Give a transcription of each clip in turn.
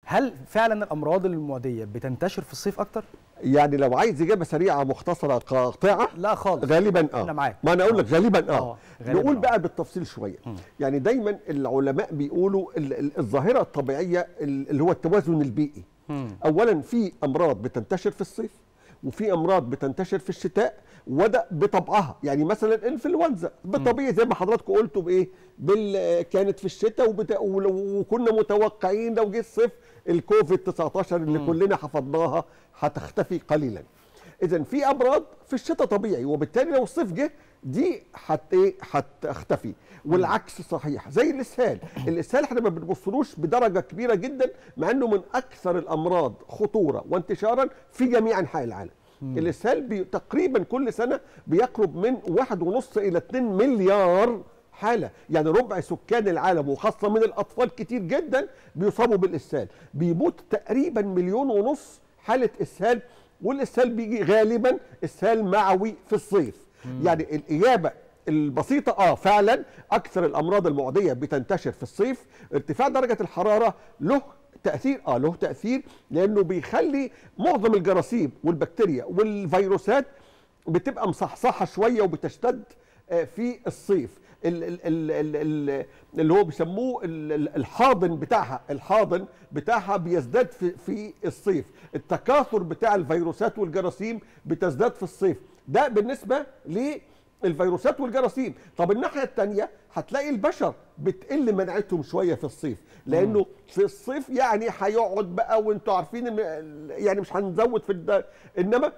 هل فعلا الامراض المعديه بتنتشر في الصيف اكتر يعني لو عايز اجابه سريعه مختصره قاطعه لا خالص غالبا اه أنا معاك. ما انا اقول لك غالبا اه, آه، غالباً نقول آه. بقى بالتفصيل شويه يعني دايما العلماء بيقولوا ال- ال- الظاهره الطبيعيه ال- اللي هو التوازن البيئي اولا في امراض بتنتشر في الصيف وفي امراض بتنتشر في الشتاء وده بطبعها يعني مثلا الانفلونزا بالطبيعي زي ما حضراتكم قلتوا بايه بال كانت في الشتاء وبت... ولو- وكنا متوقعين لو جه الصيف الكوفيد 19 اللي كلنا حفظناها هتختفي قليلا اذا في امراض في الشتاء طبيعي وبالتالي لو الصيف جه دي حت ايه هتختفي والعكس صحيح زي الاسهال الاسهال احنا ما بنبصلوش بدرجه كبيره جدا مع انه من اكثر الامراض خطوره وانتشارا في جميع انحاء العالم الاسهال بي تقريبا كل سنه بيقرب من واحد ونص الى 2 مليار حاله يعني ربع سكان العالم وخاصه من الاطفال كتير جدا بيصابوا بالاسهال بيموت تقريبا مليون ونص حاله اسهال والاسهال بيجي غالبا اسهال معوي في الصيف يعني الاجابه البسيطه اه فعلا اكثر الامراض المعديه بتنتشر في الصيف ارتفاع درجه الحراره له تاثير اه له تاثير لانه بيخلي معظم الجراثيم والبكتيريا والفيروسات بتبقى مصحصحه شويه وبتشتد آه، في الصيف ال- ال- ال- ال- ال- اللي هو بيسموه ال- ال- الحاضن بتاعها الحاضن بتاعها بيزداد في في الصيف التكاثر بتاع الفيروسات والجراثيم بتزداد في الصيف ده بالنسبه للفيروسات والجراثيم طب الناحيه الثانيه هتلاقي البشر بتقل مناعتهم شويه في الصيف لانه في الصيف يعني هيقعد بقى وانتوا عارفين إن- يعني مش هنزود في الد... انما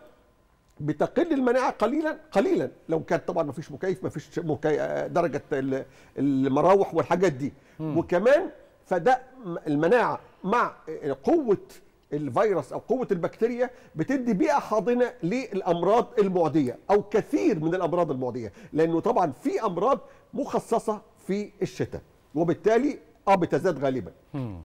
بتقل المناعه قليلا قليلا لو كان طبعا ما فيش مكيف ما فيش مكي... آه، درجه ال- المراوح والحاجات دي وكمان فده م- المناعه مع قوه الفيروس او قوه البكتيريا بتدي بيئه حاضنه للامراض المعديه او كثير من الامراض المعديه لانه طبعا في امراض مخصصه في الشتاء وبالتالي اه بتزداد غالبا